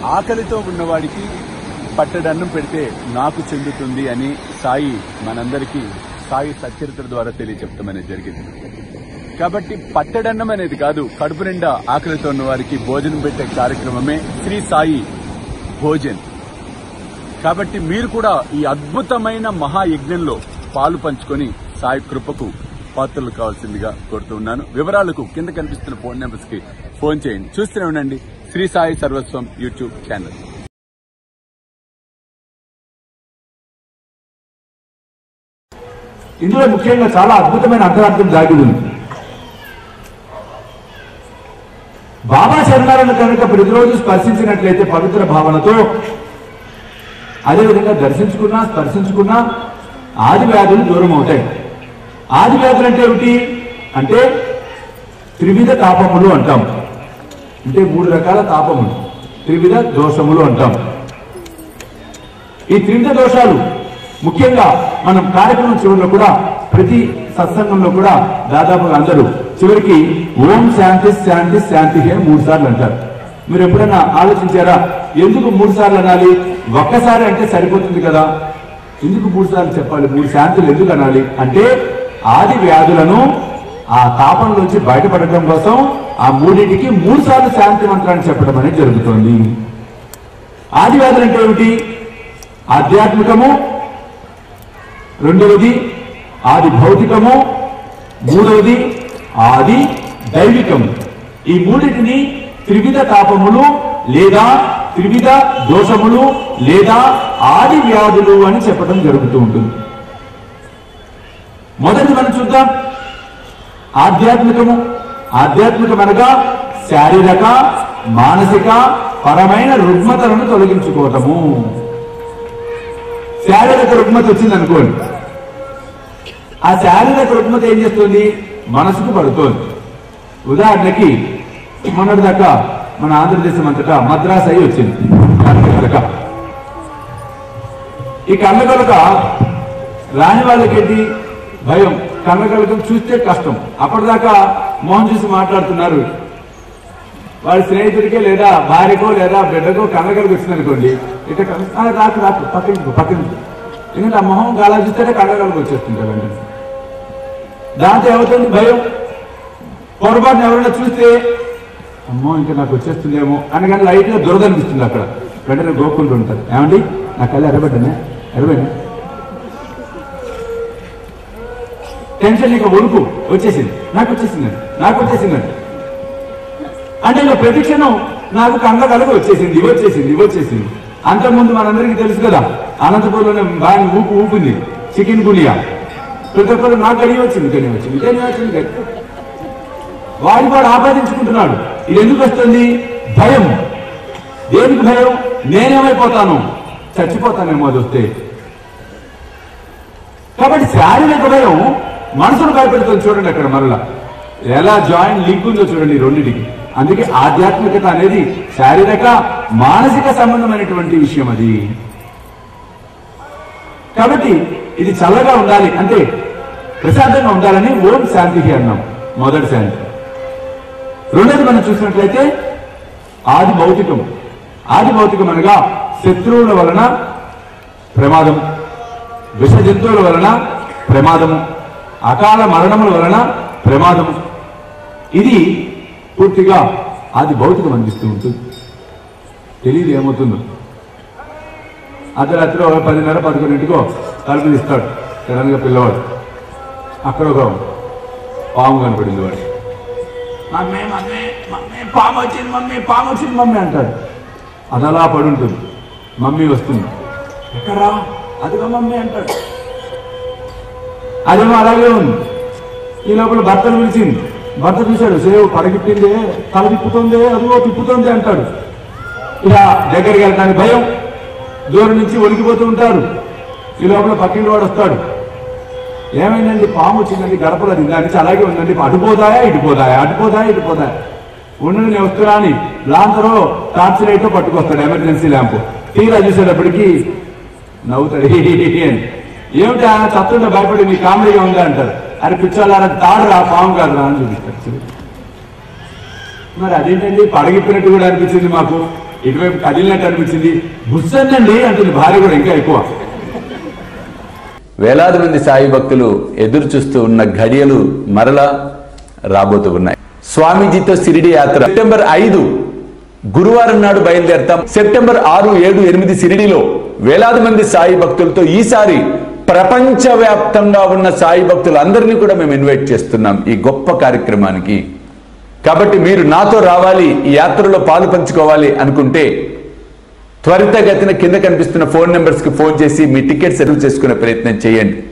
ఆకలితో ఉన్నవాడికి పట్టడన్నం పెడితే నాకు చెందుతుంది అని సాయి మనందరికీ సాయి సచరిత్ర ద్వారా తెలియచెప్తాం అనేది జరిగింది కాబట్టి పట్టడన్నం అనేది కాదు కడుపు నిండా ఆకలితో ఉన్న వారికి భోజనం పెట్టే కార్యక్రమమే శ్రీ సాయి భోజన్ కాబట్టి మీరు కూడా ఈ అద్భుతమైన మహాయజ్ఞంలో పాలు పంచుకొని సాయి కృపకు పాత్రలు కావాల్సిందిగా కోరుతున్నాను వివరాలకు కింద కనిపిస్తున్న ఫోన్ నెంబర్స్ కి ఫోన్ చేయండి చూస్తూనే ఉండండి శ్రీ సాయి సర్వస్వం యూట్యూబ్ ఛానల్ ఇందులో ముఖ్యంగా చాలా అద్భుతమైన అంతరార్థం దాగి ఉంది బాబా చరణాలను కనుక ప్రతిరోజు స్పర్శించినట్లయితే పవిత్ర భావనతో అదేవిధంగా దర్శించుకున్నా స్పర్శించుకున్నా ఆది వ్యాధులు దూరం అవుతాయి ఆది వ్యాధులు అంటే ఏమిటి అంటే త్రివిధ తాపములు అంటాం అంటే మూడు రకాల తాపములు త్రివిధ దోషములు అంటాం ఈ త్రివిధ దోషాలు ముఖ్యంగా మనం కార్యక్రమం చివరిలో కూడా ప్రతి సత్సంగంలో కూడా దాదాపుగా అందరూ చివరికి ఓం శాంతి శాంతి శాంతి అని మూడు సార్లు అంటారు మీరు ఎప్పుడైనా ఆలోచించారా ఎందుకు మూడు సార్లు అనాలి ఒక్కసారి అంటే సరిపోతుంది కదా ఎందుకు మూడు సార్లు చెప్పాలి మూడు శాంతులు ఎందుకు అనాలి అంటే ఆది వ్యాధులను ఆ తాపం నుంచి బయటపడటం కోసం ఆ మూడింటికి మూడు సార్లు శాంతి మంత్రాన్ని చెప్పడం అనేది జరుగుతోంది ఆది వ్యాధులు అంటే ఏమిటి ఆధ్యాత్మికము రెండవది ఆది భౌతికము మూడవది ఆది దైవికము ఈ మూడింటిని త్రివిధ తాపములు లేదా త్రివిధ దోషములు లేదా ఆది వ్యాధులు అని చెప్పడం జరుగుతూ ఉంటుంది మొదటి మనం చూద్దాం ఆధ్యాత్మికము ఆధ్యాత్మికం అనగా శారీరక మానసిక పరమైన రుగ్మతలను తొలగించుకోవటము శారీరక రుగ్మత వచ్చింది అనుకోండి ఆ శారీరక రుగ్మత ఏం చేస్తుంది మనసుకు పడుతోంది ఉదాహరణకి మొన్నటి దాకా మన ఆంధ్రదేశం అంతటా మద్రాస్ అయి వచ్చింది కర్ణకలక ఈ కర్ణకలక రాని వాళ్ళకేంటి భయం కర్ణకలకం చూస్తే కష్టం అప్పటిదాకా మోహన్ చూసి మాట్లాడుతున్నారు వాడి స్నేహితుడికే లేదా భార్యకో లేదా బిడ్డకో కన్నగలికి వచ్చింది అనుకోండి ఇక కన్న- ఆ, రాకు రాకు పక్కన పక్కన ఎందుకంటే ఆ మొహం గాలా చూస్తే కన్నగలికి వచ్చేస్తుంటారండి దాంతో ఏమవుతుంది భయం పొరపాటున ఎవరైనా చూస్తే అమ్మో ఇంకా నాకు వచ్చేస్తుందేమో అని కానీ లైట్ గా దురద అనిపిస్తుంది అక్కడ వెంటనే గోక్కుంటూ ఉంటారు ఏమండి నా కళ్ళు ఎర్రబడ్డానే ఎర్రబడినా టెన్షన్ ఇక వణుకు వచ్చేసింది నాకు వచ్చేసిందండి నాకు వచ్చేసిందండి అంటే ఇక ప్రతిక్షణం నాకు కంగ కలగ వచ్చేసింది ఇవి వచ్చేసింది ఇవి వచ్చేసింది అంతకుముందు మనందరికీ తెలుసు కదా అనంతపురంలోనే బాగా ఊపు ఊపింది చికెన్ గులియా ప్రతి ఒక్కరు నాకు గడి వచ్చింది గడి వచ్చింది గడి వచ్చింది గడి వాడి వాడు ఆపాదించుకుంటున్నాడు ఇది ఎందుకు వస్తుంది భయం దేనికి భయం నేనేమైపోతాను చచ్చిపోతానేమో అది వస్తే కాబట్టి శారీరక భయం మనసును భయపెడుతుంది చూడండి అక్కడ మరలా ఎలా జాయింట్ లింక్ ఉందో చూడండి ఈ రెండింటికి అందుకే ఆధ్యాత్మికత అనేది శారీరక మానసిక సంబంధమైనటువంటి విషయం అది కాబట్టి ఇది చల్లగా ఉండాలి అంటే ప్రశాంతంగా ఉండాలని ఓం శాంతికి అన్నాం మొదటి శాంతి రెండోది మనం చూసినట్లయితే ఆది భౌతికం ఆది భౌతికం అనగా శత్రువుల వలన ప్రమాదం విష జంతువుల వలన ప్రమాదము అకాల మరణముల వలన ప్రమాదము ఇది పూర్తిగా అది భౌతికం అనిపిస్తూ ఉంటుంది తెలియదు ఏమవుతుందో అర్ధరాత్రి ఒక పదిన్నర పదకొండింటికో తలుపు తీస్తాడు సడన్ గా పిల్లవాడు అక్కడ ఒక పాము కనపడింది వాడు మమ్మీ మమ్మీ మమ్మీ పాము వచ్చింది మమ్మీ పాము వచ్చింది మమ్మీ అంటాడు అది అలా పడి ఉంటుంది మమ్మీ వస్తుంది ఎక్కడా అదిగో మమ్మీ అంటాడు అదేమో అలాగే ఉంది ఈ లోపల భర్తను పిలిచింది భర్త చూశాడు సేవ్ పడగిప్పిందే తల తిప్పుతుంది అదిగో తిప్పుతుంది అంటాడు ఇక దగ్గరికి వెళ్ళడానికి భయం దూరం నుంచి వణికిపోతూ ఉంటారు ఈ లోపల పక్కింటి వాడు వస్తాడు ఏమైందండి పాము వచ్చిందండి గడపలో దానికి అలాగే ఉందండి అటుపోదాయా ఇటుపోదాయా అటుపోదాయా ఇటుపోదాయా ఉండండి నేను వస్తున్నా అని లాంతరో టార్చ్ లైట్ పట్టుకొస్తాడు ఎమర్జెన్సీ ల్యాంప్ తీరా చూసేటప్పటికి నవ్వుతాడు "హి, హి, హి, హి" అని ఏమిటి ఆ చత్తుంటే భయపడి మీ కామెడీగా ఉందా అంటారు అరే పిచ్చాలారా తాడు రా పాము కాదు రా అని చూపిస్తాడు మరి అదేంటండి పడగిప్పినట్టు కూడా అనిపించింది మాకు ఇటువైపు కదిలినట్టు అనిపించింది బుస్సండి అంటుంది భార్య కూడా ఇంకా ఎక్కువ వేలాది మంది సాయి భక్తులు ఎదురు చూస్తూ ఉన్న ఘడియలు మరలా రాబోతూ ఉన్నాయి స్వామీజీతో సిరిడి యాత్ర సెప్టెంబర్ ఐదు గురువారం నాడు బయలుదేరతాం సెప్టెంబర్ ఆరు ఏడు ఎనిమిది సిరిడిలో వేలాది మంది సాయి భక్తులతో ఈసారి ప్రపంచవ్యాప్తంగా ఉన్న సాయి భక్తులందరినీ కూడా మేము ఇన్వైట్ చేస్తున్నాం ఈ గొప్ప కార్యక్రమానికి కాబట్టి మీరు నాతో రావాలి ఈ యాత్రలో పాలు పంచుకోవాలి అనుకుంటే త్వరితగతిన కింద కనిపిస్తున్న ఫోన్ నెంబర్స్ కి ఫోన్ చేసి మీ టికెట్ సెటిల్ చేసుకునే ప్రయత్నం చేయండి